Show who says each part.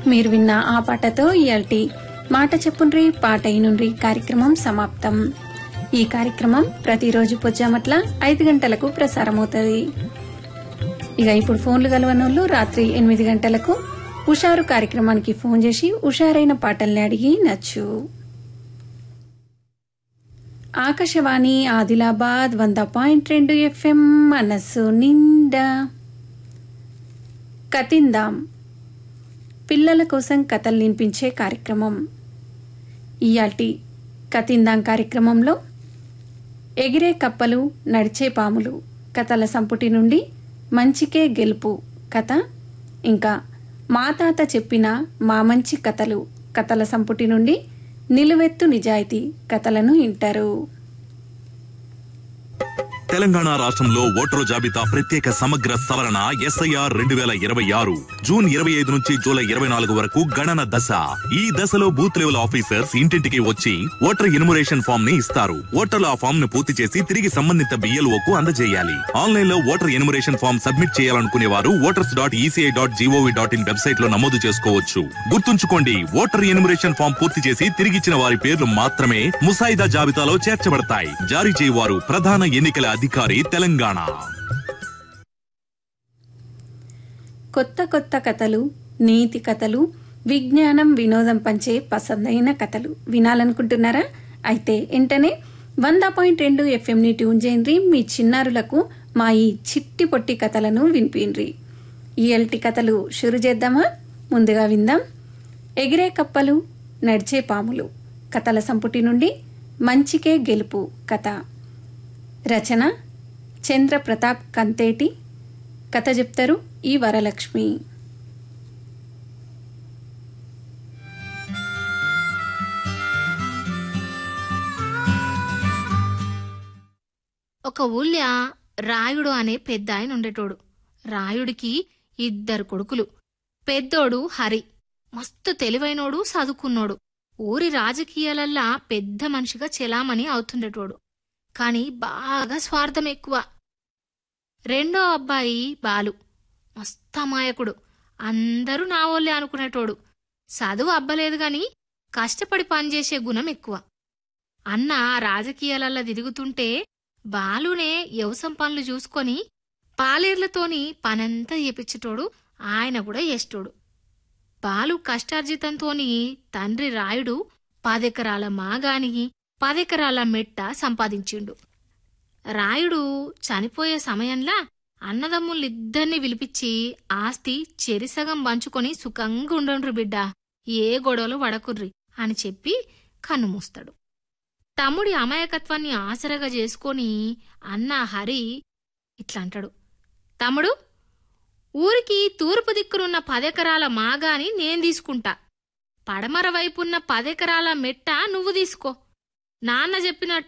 Speaker 1: మీరు విన్న ఆ పాటతో ఇయాల్టి మాట చెప్పుండ్రి పాట ఇనుండ్రి కార్యక్రమం సమాప్తం ఈ కార్యక్రమం ప్రతిరోజు పొజ్జామట్ల ఐదు గంటలకు ప్రసారమవుతుంది ఇక ఇప్పుడు ఫోన్లు గలవనోళ్ళు రాత్రి ఎనిమిది గంటలకు ఉషారు కార్యక్రమానికి ఫోన్ చేసి ఉషారైన పాటల్ని అడిగి నచ్చు ఆకాశవాణి ఆదిలాబాద్ వంద పాయింట్ రెండు ఎఫ్ఎం మనస్సు నిండా కతిందాం పిల్లల కోసం కథలు వినిపించే కార్యక్రమం ఇయాల్టి కతిందాం కార్యక్రమంలో ఎగిరే కప్పలు నడిచే పాములు కథల సంపుటి నుండి మంచికే గెలుపు కథ ఇంకా మా తాత చెప్పిన మా మంచి కథలు కథల సంపుటి నుండి నిలువెత్తు నిజాయితీ కథలను వింటారు
Speaker 2: తెలంగాణ రాష్ట్రంలో ఓటరు జాబితా ప్రత్యేక సమగ్ర సవరణ ఎస్ఐఆర్ రెండు వేల ఇరవై ఆరు జూన్ ఇరవై ఐదు నుంచి జూలై ఇరవై నాలుగు వరకు గణన దశ ఈ దశలో బూత్ లెవెల్ ఆఫీసర్స్ ఇంటింటికి వచ్చి ఓటర్ ఎన్యుమరేషన్ ఫామ్ ని ఇస్తారు ఓటర్లు ఆ ఫామ్ ను పూర్తి చేసి తిరిగి సంబంధిత BLO కు అందజేయాలి ఆన్లైన్ లో ఓటర్ ఎన్యుమరేషన్ ఫామ్ సబ్మిట్ చేయాలనుకునే వారు voters dot ECI dot GOV dot in website లో నమోదు చేసుకోవచ్చు గుర్తుంచుకోండి ఓటర్ ఎన్యుమరేషన్ ఫామ్ పూర్తి చేసి తిరిగిచ్చిన వారి పేర్లు మాత్రమే ముసాయిదా జాబితాలో చేర్చబడతాయి జారీ చేయవారు ప్రధాన ఎన్నికల అధికారి తెలంగాణ
Speaker 1: కొత్త కొత్త కథలు నీతి కథలు విజ్ఞానం వినోదం పంచే పసందైన కథలు వినాలనుకుంటున్నారా అయితే వెంటనే వంద పాయింట్ రెండు ఎఫ్ఎంని ట్యూన్ చేయండి మీ చిన్నారులకు మా ఈ చిట్టి పొట్టి కథలను వినిపిండ్రి ఈ ఎల్టి కథలు షురు చేద్దామా ముందుగా విందాం ఎగిరే కప్పలు నడిచే పాములు కథల సంపుటి నుండి మంచికే గెలుపు కథ రచన చంద్ర ప్రతాప్ కంతేటి కథ చెప్తారు ఈ వరలక్ష్మి
Speaker 3: ఒక ఊళ్ళో రాయుడు అనే పెద్ద ఆయన ఉండేటోడు రాయుడికి ఇద్దరు కొడుకులు పెద్దోడు హరి మస్తు తెలివైనోడు చదువుకున్నోడు ఊరి రాజకీయాలల్లా పెద్ద మనిషిగా చెలామణి అవుతుండేటోడు కాని బాగా స్వార్థం ఎక్కువ రెండో అబ్బాయి బాలు మస్తు అమాయకుడు అందరూ నా ఓళ్ళే అనుకునేటోడు చదువు అబ్బలేదు గాని కష్టపడి పనిచేసే గుణం ఎక్కువ అన్న రాజకీయాలల్లా తిరుగుతుంటే బాలునే యవసం పనులు చూసుకొని పాలేర్లతోని పనంతా చేపించేటోడు ఆయన కూడా చేసేటోడు బాలు కష్టార్జితంతోని తండ్రి రాయుడు పదెకరాల మాగాని పదెకరాల మెట్ట సంపాదించిండు రాయుడు చనిపోయే సమయంలా అన్నదమ్ములిద్దరిని పిలిపించి ఆస్తి చెరిసగం పంచుకొని సుఖంగా ఉండండ్రు బిడ్డ ఏ గొడవలు వడకుర్రి అని చెప్పి కన్నుమూస్తాడు తమ్ముడి అమాయకత్వాన్ని ఆసరగా చేసుకొని అన్న హరి ఇట్లా అంటాడు తమ్ముడు ఊరికి తూర్పు దిక్కునున్న పదెకరాల మాగాని నేను తీసుకుంటా పడమర వైపున్న పదెకరాల మెట్ట నువ్వు తీసుకో నాన్న చెప్పినట్టు